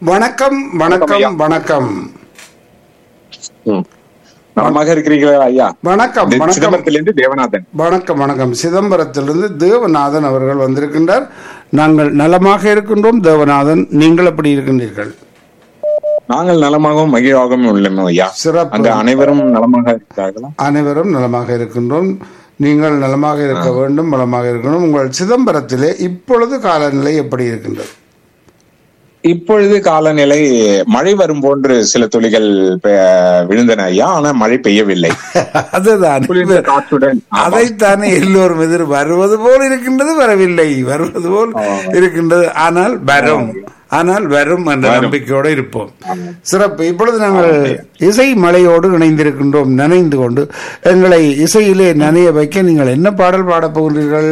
வணக்கம் வணக்கம் வணக்கம் ம். நலமாக இருக்கிறீர்களா ஐயா வணக்கம் இது வணக்கம் சிதம்பரத்திலிருந்து தேவநாதன் வணக்கம் வணக்கம் சிதம்பரத்திலிருந்து தேவநாதன் அவர்கள் வந்திருக்கின்றார் நாங்கள் நலமாக இருக்கின்றோம் தேவநாதன் நீங்கள் எப்படி இருக்கின்றீர்கள் நாங்கள் நலமாகவும் மகிழ்வாகவும் உள்ளோம் ஐயா சிறப்பு. அங்க அனைவரும் நலமாக இருக்கிறார்களா அனைவரும் நலமாக இருக்கின்றோம் நீங்கள் நலமாக இருக்க வேண்டும் நலமாக இருக்கணும் உங்கள் சிதம்பரத்திலே இப்பொழுது காலநிலை எப்படி இருக்கின்றது இப்பொழுது காலநிலை மழை வரும் போன்று சில துளிகள் பெ- விழுந்தன ஐயா ஆனா மழை பெய்யவில்லை அதுதான் குளிர்ந்த காற்றுடன் ஆமா. அதைத்தானே எல்லோரும் எதிர் வருவது போல் இருக்கின்றது வரவில்லை வருவது போல் இருக்கின்றது ஆனால் வரும் ஆனால் வரும் என்ற நம்பிக்கையோடு இருப்போம் சிறப்பு இப்பொழுது நாங்கள் இசை மலையோடு இணைந்திருக்கின்றோம் நனைந்து கொண்டு எங்களை இசையிலே நனைய வைக்க நீங்கள் என்ன பாடல் பாடப் போகிறீர்கள்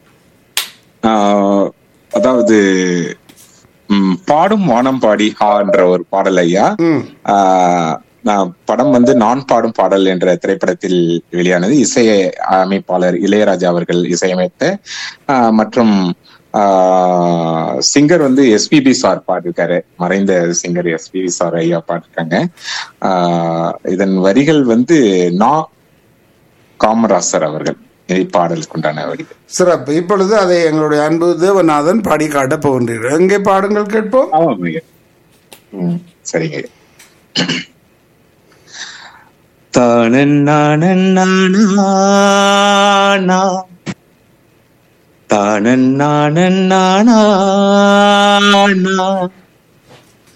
ஆஹ், அதாவது ம், பாடும் வானம் பாடி ஹா என்ற ஒரு பாடல் ஐயா ம் ஆஹ், நான் படம் வந்து நான் பாடும் பாடல் என்ற திரைப்படத்தில் வெளியானது இசை அமைப்பாளர் இளையராஜா அவர்கள் இசையமைத்த ஆஹ், மற்றும் சிங்கர் வந்து எஸ்பிபி சார் பாடிருக்காரு மறைந்த சிங்கர் எஸ்பிபி சார் ஐயா பாடிருக்காங்க ஆஹ், இதன் வரிகள் வந்து நா காமராசர் அவர்கள் பாடலுக்கு உண்டான வரிகள் சிறப்பு இப்பொழுது அதை எங்களுடைய அன்பு தேவநாதன் பாடி காட்டப் போகின்றீர்கள் எங்கே பாடுங்கள் கேட்போம் ஆமாம் ஐயா. ம், சரிங்க ஐயா. தானன்னானன்னானா தானன்னானன்னானா